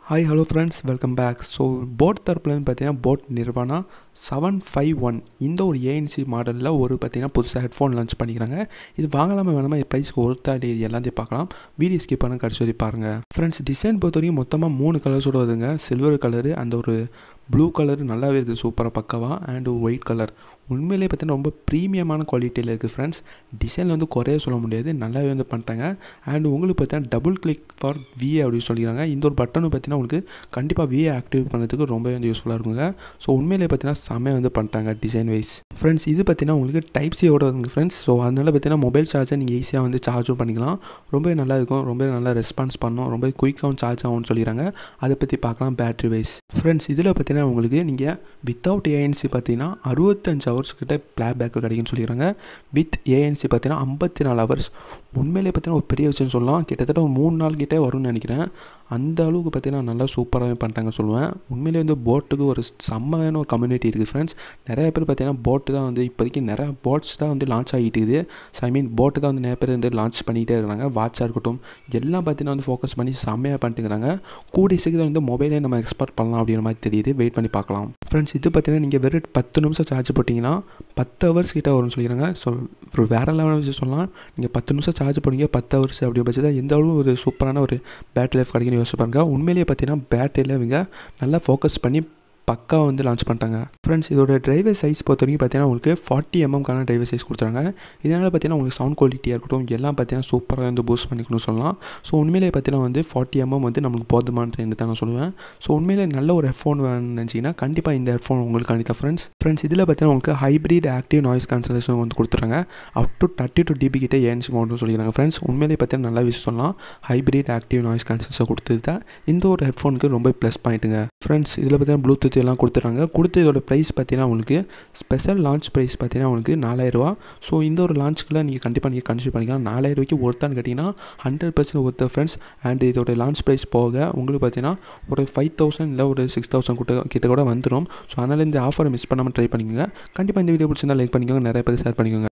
hi hello friends welcome back so boAt தரப்புலன்னு பார்த்தீங்கன்னா boAt Nirvana seven five one இந்த ஒரு ஏஎன்சி மாடலில் ஒரு பார்த்தீங்கன்னா புதுசாக ஹெட்ஃபோன் லான்ச் பண்ணிக்கிறாங்க இது வாங்கலாமா வேணாமா இது ப்ரைஸ்க்கு ஒருத்தா இது எல்லாத்தையும் பார்க்கலாம் வீடியோ ஸ்கிப் பண்ண கடைசி வரைக்கும் பாருங்கள் ஃப்ரெண்ட்ஸ் டிசைன் பொறுத்த வரைக்கும் மொத்தமாக மூணு கலர்ஸோட வருதுங்க சில்வர் கலரு அந்த ஒரு ப்ளூ கலர் நல்லாவே இருக்குது சூப்பராக பக்கவா அண்ட் ஒயிட் கலர் உண்மையிலே பார்த்தீங்கன்னா ரொம்ப ப்ரீமியமான குவாலிட்டியில் இருக்குது ஃப்ரெண்ட்ஸ் டிசைன் வந்து குறைய சொல்ல முடியாது நல்லாவே வந்து பண்ணிட்டாங்க அண்ட் உங்களுக்கு பார்த்தீங்கன்னா டபுள் கிளிக் ஃபார் விஏ அப்படின்னு சொல்லிக்கிறாங்க இந்த ஒரு பட்டனும் பார்த்தீங்கன்னா உங்களுக்கு கண்டிப்பாக விஏ ஆக்டிவேட் பண்ணுறதுக்கு ரொம்பவே வந்து யூஸ்ஃபுல்லாக இருக்குங்க ஸோ உண்மையிலே பார்த்தீங்கன்னா செம்மையாக வந்து பண்ணிட்டாங்க டிசைன் வைஸ் ஃப்ரெண்ட்ஸ் இது பார்த்தீங்கன்னா உங்களுக்கு டைப் சியோட வருங்க ஃப்ரெண்ட்ஸ் ஸோ அதனால் பார்த்தீங்கன்னா மொபைல் சார்ஜை நீங்கள் ஈஸியாக வந்து சார்ஜும் பண்ணிக்கலாம் ரொம்பவே நல்லா இருக்கும் ரொம்பவே நல்லா ரெஸ்பான்ஸ் பண்ணும் ரொம்ப குயிக்காகவும் சார்ஜ் ஆகும்னு சொல்லிடுறாங்க அதை பற்றி பார்க்கலாம் பேட்ரி வைஸ் ஃப்ரெண்ட்ஸ் இதில் பார்த்தீங்கன்னா உங்களுக்கு நீங்கள் வித்தவுட் ஏஎன்சி பார்த்தீங்கன்னா அறுபத்தஞ்சு ஹவர்ஸ் கிட்ட ப்ளே பேக் கிடைக்குன்னு சொல்லிடுறாங்க வித் ஏஎன்சி பார்த்தீங்கன்னா ஐம்பத்தி நாலு ஹவர்ஸ் உண்மையிலே பார்த்தீங்கன்னா ஒரு பெரிய விஷயம் சொல்லலாம் கிட்டத்தட்ட ஒரு மூணு நாள் கிட்டே வரும்னு நினைக்கிறேன் அந்த அளவுக்கு பார்த்தீங்கன்னா நல்லா சூப்பராகவே பண்ணிட்டாங்க சொல்லுவேன் உண்மையிலே வந்து போட்டுக்கு ஒரு செம்மையான ஒரு கம்யூனிட்டி இருக்குது ஃப்ரெண்ட்ஸ் நிறைய பேர் பார்த்தீங்கன்னா போட்டு தான் வந்து இப்போதைக்கு நிறையா போட்ஸ் தான் வந்து லான்ச் ஆகிட்டு இருக்குது ஸோ ஐ மீன் போட்டு தான் வந்து நிறைய பேர் வந்து லான்ச் பண்ணிகிட்டே இருக்கிறாங்க வாட்சாக இருக்கட்டும் எல்லாம் பார்த்தீங்கன்னா வந்து ஃபோக்கஸ் பண்ணி செம்மையாக பண்ணிட்டுக்கிறாங்க கூடிய சீக்கிரம் வந்து மொபைலே நம்ம எக்ஸ்போர்ட் பண்ணலாம் அப்படிங்கிற மாதிரி தெரியுது வெயிட் பண்ணி பார்க்கலாம் ஃப்ரெண்ட்ஸ் இது பார்த்தீங்கன்னா நீங்கள் வெறும் பத்து நிமிஷம் சார்ஜ் போட்டிங்கன்னா பத்து ஹவர்ஸ் கிட்ட வரும்னு சொல்லிக்கிறாங்க ஸோ ஒரு வேறு லெவலான விஷயம் சொல்லலாம் நீங்கள் பத்து நிமிஷம் சார்ஜ் போடுங்க பத்து ஹவர்ஸ் அப்படி பட்சத்தில் எந்த அளவு ஒரு சூப்பரான ஒரு பேட்டரி லைஃப் கிடைக்குன்னு யோசிச்சு பாருங்க உண்மையிலேயே பார்த்தீங்கன்னா பேட்டரியில் இவங்க நல்லா ஃபோக்கஸ் பண்ணி பக்காவாக வந்து லான்ச் பண்ணிட்டாங்க ஃப்ரெண்ட்ஸ் இதோட டிரைவர் சைஸ் பொறுத்த வரைக்கும் பார்த்தீங்கன்னா உங்களுக்கு ஃபார்ட்டி எம்எம்க்கான டிரைவர் சைஸ் கொடுத்துறாங்க இதனால் பார்த்தீங்கன்னா உங்களுக்கு சவுண்ட் குவாலிட்டியாக இருக்கட்டும் எல்லாம் பார்த்தீங்கன்னா சூப்பராக வந்து பூஸ்ட் பண்ணிக்கணும்னு சொல்லலாம் ஸோ உண்மையிலே பார்த்தீங்கன்னா வந்து ஃபார்ட்டி எம்எம் வந்து நம்மளுக்கு போதுமானது தான் நான் சொல்லுவேன் ஸோ உண்மையிலே நல்ல ஒரு ஹெட்ஃபோன் வேணும்னு நினச்சிங்கன்னா கண்டிப்பாக இந்த ஹெட்ஃபோன் உங்களுக்கு கண்டிப்பாக ஃப்ரெண்ட்ஸ் ஃப்ரெண்ட்ஸ் இதில் பார்த்தீங்கன்னா உங்களுக்கு ஹைப்ரிட் ஆக்டிவ் நாய்ஸ் கேன்சலேஷன் வந்து கொடுத்துறாங்க up to thirty two dB கிட்ட ஏன்சி மவுண்ட்னு சொல்லிக்கிறாங்க ஃப்ரெண்ட்ஸ் உண்மையிலே பார்த்தீங்கன்னா நல்ல விஷயம் சொல்லலாம் ஹைப்ரிட் ஆக்டிவ் நாய்ஸ் கேன்சலேஷன் கொடுத்தது தான் இந்த ஒரு ஹெட்ஃபோனுக்கு ரொம்ப ப்ளஸ் பாயிண்ட்டுங்க ஃப்ரெண்ட்ஸ் இதில் பார்த்தீங்கன்னா ப்ளூடூத் எல்லாம் கொடுத்துறாங்க கொடுத்து இதோட ப்ரைஸ் பார்த்தீங்கன்னா உங்களுக்கு ஸ்பெஷல் லான்ச் ப்ரைஸ் பார்த்தீங்கன்னா உங்களுக்கு நாலாயிரரூவா ஸோ இந்த ஒரு லான்ச்சுக்குள்ள நீங்கள் கண்டிப்பாக நீங்கள் கன்சிடர் பண்ணிக்கலாம் நாலாயிரம் ரூபாய்க்கு ஒருத்தான்னு கேட்டிங்கன்னா ஹண்ட்ரட் பர்சன்ட் ஒருத்த ஃப்ரெண்ட்ஸ் அண்ட் இதோட லான்ச் ப்ரைஸ் போக உங்களுக்கு பார்த்தீங்கன்னா ஒரு ஃபைவ் தௌசண்ட் இல்லை ஒரு சிக்ஸ் தௌசண்ட் கிட்ட கிட்ட கூட வந்துடும் ஸோ அதனால் இந்த ஆஃபரை மிஸ் பண்ணாமல் ட்ரை பண்ணிக்கோங்க கண்டிப்பாக இந்த வீடியோ பிடிச்சிருந்தா லைக் பண்ணிக்கோங்க நிறைய பேர் ஷேர் பண்ணிக்கோங்க